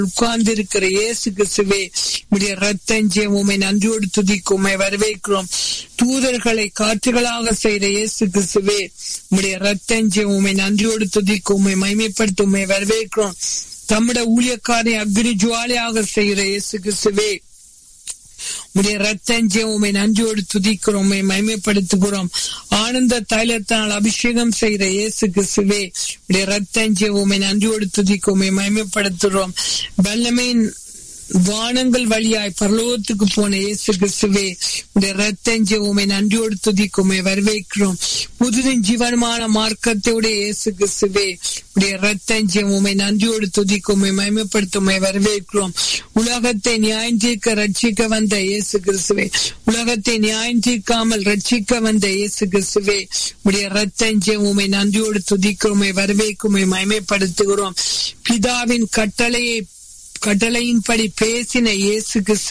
உட்கார்ந்து இருக்கிற இயேசு கிறிஸ்துவே உடைய ரத்தஞ்சம் உமை நன்றியோடு துதிக்கும் உமை வரவேற்கிறோம் தூதர்களை காற்றுகளாக செய்த இயேசு கிறிஸ்துவே உடைய ரத்தஞ்சம் உமை நன்றியோடு துதிக்கும் உமை மைமைப்படுத்தும் உமை வரவேற்கிறோம் தம்முட ஊழியக்காரை அக்னி ஜுவாலையாக செய்கிற இயேசு கிறிஸ்துவே உடைய ரத்தஞ்சம் உமை நன்றியோடு துதிக்கிறோம் உமை மைமைப்படுத்துகிறோம் ஆனந்த தைலத்தால் அபிஷேகம் செய்த இயேசு கிறிஸ்துவே உடைய ரத்தஞ்சம் உமை நன்றியோடு துதிக்கும் உமை மைமைப்படுத்துகிறோம் வல்லமையின் வானங்கள் வழியாய் பரலோகத்துக்கு போன இயேசு கிறிஸ்துவே உடைய ரத்தஞ்ச உமை நன்றியோடு துதிக்குமே வரவேற்கிறோம் புதுதின் ஜீவனமான மார்க்கத்தோட இயேசு கிறிஸ்துவே உடைய ரத்தஞ்ச உமை நன்றியோடு துதிக்குமே மயமப்படுத்துமை வரவேற்கிறோம் உலகத்தை நியாயம் தீர்க்க ரட்சிக்க வந்த இயேசு கிறிஸ்துவே உலகத்தை நியாயம் தீர்க்காமல் ரட்சிக்க வந்த இயேசு கிறிஸ்துவே உடைய ரத்தஞ்ச உமை நன்றியோடு துதிக்குமே வரவேற்குமே மயமைப்படுத்துகிறோம் பிதாவின் கட்டளையை கட்டளையின்படி பேசின இயேசு கிறிஸ்து